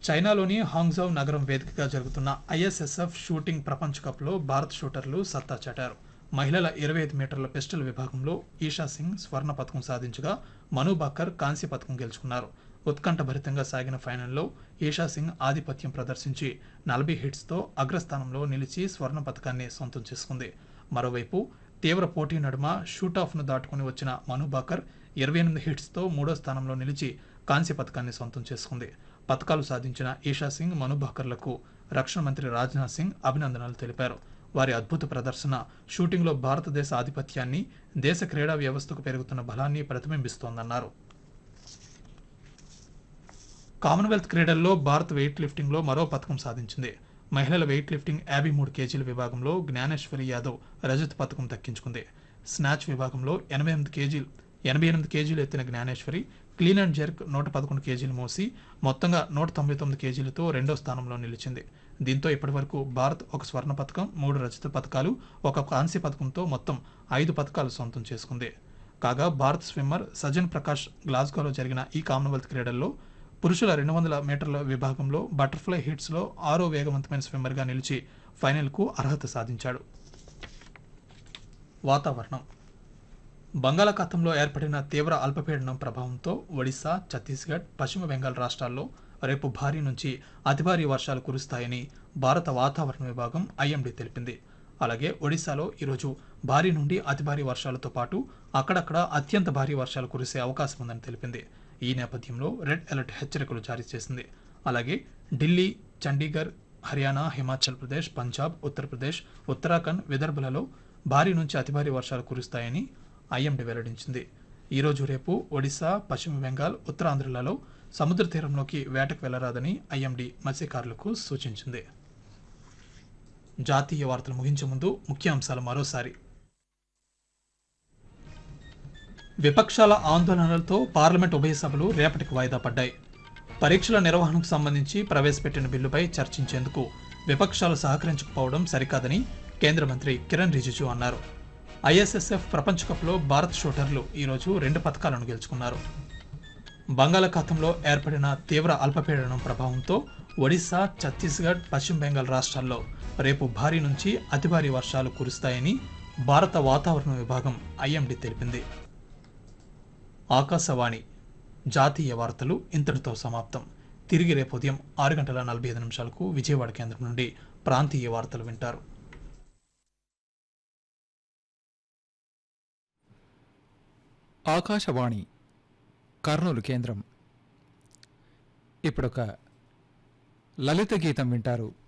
చైనాలోని హాంగ్జౌ నగరం వేదికగా జరుగుతున్న ఐఎస్ఎస్ఎఫ్ షూటింగ్ ప్రపంచ కప్లో భారత్ షూటర్లు సత్తా చాటారు మహిళల ఇరవై ఐదు మీటర్ల పిస్టల్ విభాగంలో ఈషా సింగ్ స్వర్ణ పథకం సాధించగా మను బాకర్ కాంస్య పథకం గెలుచుకున్నారు ఉత్కంఠభరితంగా సాగిన ఫైనల్లో ఈషా సింగ్ ఆధిపత్యం ప్రదర్శించి నలభై హిట్స్తో అగ్రస్థానంలో నిలిచి స్వర్ణ పథకాన్ని సొంతం చేసుకుంది మరోవైపు తీవ్ర పోటీ నడుమ షూటాఫ్ను దాటుకుని వచ్చిన మను బాకర్ ఇరవై ఎనిమిది హిట్స్తో మూడో స్థానంలో నిలిచి కాంస్య పథకాన్ని సొంతం చేసుకుంది పథకాలు సాధించిన ఈషా సింగ్ మను బాకర్లకు రక్షణ మంత్రి రాజ్నాథ్ సింగ్ అభినందనలు తెలిపారు వారి అద్భుత ప్రదర్శన షూటింగ్లో భారతదేశ ఆధిపత్యాన్ని దేశ క్రీడా వ్యవస్థకు పెరుగుతున్న బలాన్ని ప్రతిబింబిస్తోందన్నారు కామన్వెల్త్ క్రీడల్లో భారత్ వెయిట్ లిఫ్టింగ్లో మరో పథకం సాధించింది మహిళల వెయిట్ లిఫ్టింగ్ యాభై మూడు కేజీల విభాగంలో జ్ఞానేశ్వరి యాదవ్ రజత పథకం దక్కించుకుంది స్నాచ్ విభాగంలో ఎనభై ఎనిమిది కేజీలు ఎనభై ఎనిమిది కేజీలు ఎత్తిన జ్ఞానేశ్వరి క్లీన్ అండ్ జెర్క్ నూట పదకొండు కేజీలు మోసి మొత్తంగా నూట తొంభై తొమ్మిది కేజీలతో రెండో స్థానంలో నిలిచింది దీంతో ఇప్పటివరకు భారత్ ఒక స్వర్ణ పథకం మూడు రజత పథకాలు ఒక కాంస్య పథకంతో మొత్తం ఐదు పథకాలు సొంతం చేసుకుంది కాగా భారత్ స్విమ్మర్ సజన్ ప్రకాష్ గ్లాస్గోలో జరిగిన ఈ కామన్వెల్త్ క్రీడల్లో పురుషుల రెండు వందల మీటర్ల విభాగంలో బటర్ఫ్లై హిట్స్లో ఆరో వేగవంతమైన స్విమ్మర్గా నిలిచి ఫైనల్కు అర్హత సాధించాడు వాతావరణం బంగాళాఖాతంలో ఏర్పడిన తీవ్ర అల్పపీడనం ప్రభావంతో ఒడిశా ఛత్తీస్గఢ్ పశ్చిమ బెంగాల్ రాష్ట్రాల్లో రేపు భారీ నుంచి అతి భారీ వర్షాలు కురుస్తాయని భారత వాతావరణ విభాగం ఐఎండీ తెలిపింది అలాగే ఒడిశాలో ఈరోజు భారీ నుండి అతి భారీ వర్షాలతో పాటు అక్కడక్కడ అత్యంత భారీ వర్షాలు కురిసే అవకాశం ఉందని తెలిపింది ఈ నేపథ్యంలో రెడ్ అలర్ట్ హెచ్చరికలు జారీ చేసింది అలాగే ఢిల్లీ చండీగఢ్ హర్యానా హిమాచల్ ప్రదేశ్ పంజాబ్ ఉత్తరప్రదేశ్ ఉత్తరాఖండ్ విదర్భలలో భారీ నుంచి అతి భారీ వర్షాలు కురుస్తాయని ఐఎండీ వెల్లడించింది ఈరోజు రేపు ఒడిశా పశ్చిమ బెంగాల్ ఉత్తరాంధ్రలలో సముద్ర తీరంలోకి వేటకు వెళ్లరాదని ఐఎండీ మత్స్యకారులకు సూచించింది జాతీయ వార్తలు ముగించే ముందు ముఖ్యాంశాలు మరోసారి విపక్షాల ఆందోళనలతో పార్లమెంట్ ఉభయ సభలు రేపటికి వాయిదా పడ్డాయి పరీక్షల నిర్వహణకు సంబంధించి ప్రవేశపెట్టిన బిల్లుపై చర్చించేందుకు విపక్షాలు సహకరించకపోవడం సరికాదని కేంద్ర మంత్రి కిరణ్ రిజిజు అన్నారు ఐఎస్ఎస్ఎఫ్ ప్రపంచ కప్లో భారత్ షూటర్లు ఈరోజు రెండు పథకాలను గెలుచుకున్నారు బంగాళాఖాతంలో ఏర్పడిన తీవ్ర అల్పపీడనం ప్రభావంతో ఒడిశా ఛత్తీస్గఢ్ పశ్చిమ బెంగాల్ రాష్ట్రాల్లో రేపు భారీ నుంచి అతి భారీ వర్షాలు కురుస్తాయని భారత వాతావరణ విభాగం ఐఎండీ తెలిపింది ఆకాశవాణి జాతీయ వార్తలు ఇంతటితో సమాప్తం తిరిగి రేపు ఉదయం ఆరు గంటల నలభై ఐదు నిమిషాలకు విజయవాడ కేంద్రం నుండి ప్రాంతీయ వార్తలు వింటారు ఆకాశవాణి కర్నూలు కేంద్రం ఇప్పుడొక లలిత గీతం వింటారు